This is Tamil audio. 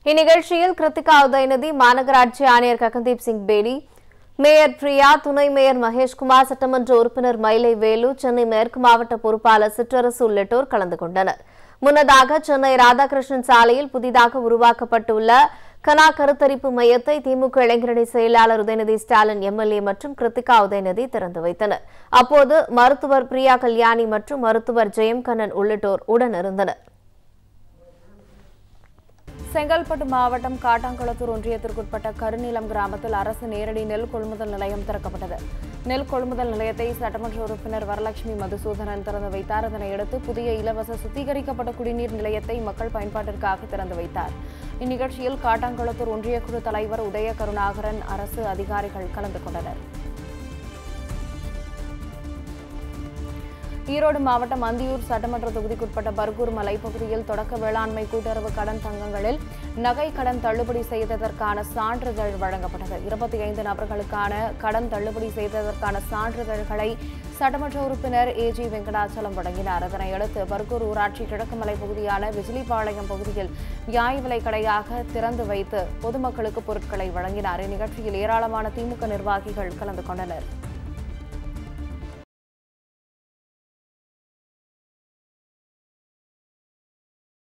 இந்நிகழ்ச்சியில் கிருத்திகா உதயநிதி மாநகராட்சி ஆணையர் ககன்தீப் சிங் பேடி மேயர் பிரியா துணை மேயர் மகேஷ்குமார் சட்டமன்ற உறுப்பினர் மயிலை வேலு சென்னை மேற்கு மாவட்ட பொறுப்பாளர் சிற்றரசு உள்ளிட்டோர் கலந்து கொண்டனர் முன்னதாக சென்னை ராதாகிருஷ்ணன் சாலையில் புதிதாக உருவாக்கப்பட்டுள்ள கனா கருத்தரிப்பு மையத்தை திமுக இளைஞரணி செயலாளர் உதயநிதி ஸ்டாலின் எம்எல்ஏ மற்றும் கிருத்திகா உதயநிதி திறந்து வைத்தனர் அப்போது மருத்துவர் பிரியா கல்யாணி மற்றும் மருத்துவர் ஜெயம் கண்ணன் உள்ளிட்டோர் உடனிருந்தனர் செங்கல்பட்டு மாவட்டம் காட்டாங்குளத்தூர் ஒன்றியத்திற்குட்பட்ட கருநீலம் கிராமத்தில் அரசு நேரடி நெல் கொள்முதல் நிலையம் திறக்கப்பட்டது நெல் கொள்முதல் நிலையத்தை சட்டமன்ற உறுப்பினர் வரலட்சுமி மதுசூதனன் திறந்து வைத்தார் இதனையடுத்து புதிய இலவச சுத்திகரிக்கப்பட்ட குடிநீர் நிலையத்தை மக்கள் பயன்பாட்டிற்காக திறந்து வைத்தார் இந்நிகழ்ச்சியில் காட்டாங்குளத்தூர் ஒன்றிய குழு தலைவர் உதய கருணாகரன் அரசு அதிகாரிகள் கலந்து கொண்டனர் ஈரோடு மாவட்டம் அந்தியூர் சட்டமன்ற தொகுதிக்குட்பட்ட பர்கூர் மலைப்பகுதியில் தொடக்க வேளாண்மை கூட்டுறவு கடன் தங்கங்களில் நகை கடன் தள்ளுபடி செய்ததற்கான சான்றிதழ் வழங்கப்பட்டது இருபத்தி ஐந்து நபர்களுக்கான கடன் தள்ளுபடி செய்ததற்கான சான்றிதழ்களை சட்டமன்ற உறுப்பினர் ஏ ஜி வெங்கடாச்சலம் வழங்கினார் இதனையடுத்து பர்கூர் ஊராட்சி கிழக்கு மலை பகுதியான விஜிலிபாளையம் பகுதியில் நியாய விலை கடையாக திறந்து வைத்து பொதுமக்களுக்கு பொருட்களை வழங்கினார் இந்நிகழ்ச்சியில் ஏராளமான திமுக நிர்வாகிகள் கலந்து கொண்டனர்